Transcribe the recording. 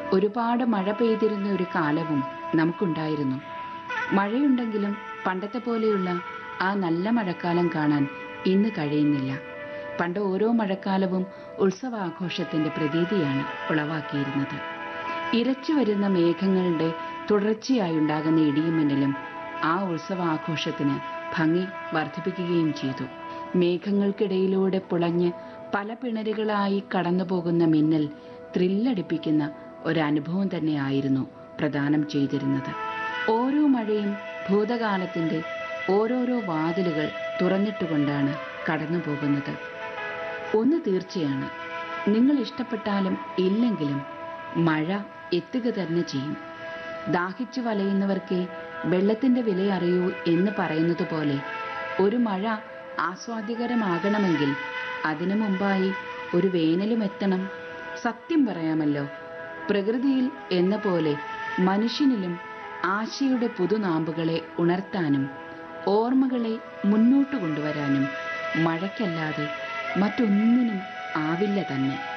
ഒരുപാട് മഴ പെയ്തിരുന്ന ഒരു കാലവും നമുക്കുണ്ടായിരുന്നു മഴയുണ്ടെങ്കിലും പണ്ടത്തെ പോലെയുള്ള ആ നല്ല മഴക്കാലം കാണാൻ ഇന്ന് കഴിയുന്നില്ല പണ്ട് ഓരോ മഴക്കാലവും ഉത്സവാഘോഷത്തിന്റെ പ്രതീതിയാണ് ഉളവാക്കിയിരുന്നത് ഇരച്ചു വരുന്ന മേഘങ്ങളുടെ തുടർച്ചയായുണ്ടാകുന്ന ഇടിയുമിന്നലും ആ ഉത്സവാഘോഷത്തിന് ഭംഗി വർദ്ധിപ്പിക്കുകയും ചെയ്തു മേഘങ്ങൾക്കിടയിലൂടെ പുളഞ്ഞ് പല പിണരുകളായി കടന്നുപോകുന്ന മിന്നൽ ത്രില്ലടിപ്പിക്കുന്ന ഒരനുഭവം തന്നെയായിരുന്നു പ്രദാനം ചെയ്തിരുന്നത് ഓരോ മഴയും ഭൂതകാലത്തിന്റെ ഓരോരോ വാതിലുകൾ തുറന്നിട്ടുകൊണ്ടാണ് കടന്നു പോകുന്നത് ഒന്ന് തീർച്ചയാണ് നിങ്ങൾ ഇഷ്ടപ്പെട്ടാലും ഇല്ലെങ്കിലും മഴ എത്തുക തന്നെ ചെയ്യും ദാഹിച്ചു വലയുന്നവർക്ക് വെള്ളത്തിന്റെ വില അറിയൂ എന്ന് പറയുന്നത് പോലെ ഒരു മഴ ആസ്വാദ്യകരമാകണമെങ്കിൽ അതിനു മുമ്പായി ഒരു വേനലും എത്തണം സത്യം പറയാമല്ലോ പ്രകൃതിയിൽ എന്ന പോലെ മനുഷ്യനിലും ആശയുടെ പുതുനാമ്പുകളെ ഉണർത്താനും ഓർമ്മകളെ മുന്നോട്ട് കൊണ്ടുവരാനും മഴയ്ക്കല്ലാതെ മറ്റൊന്നിനും ആവില്ല തന്നെ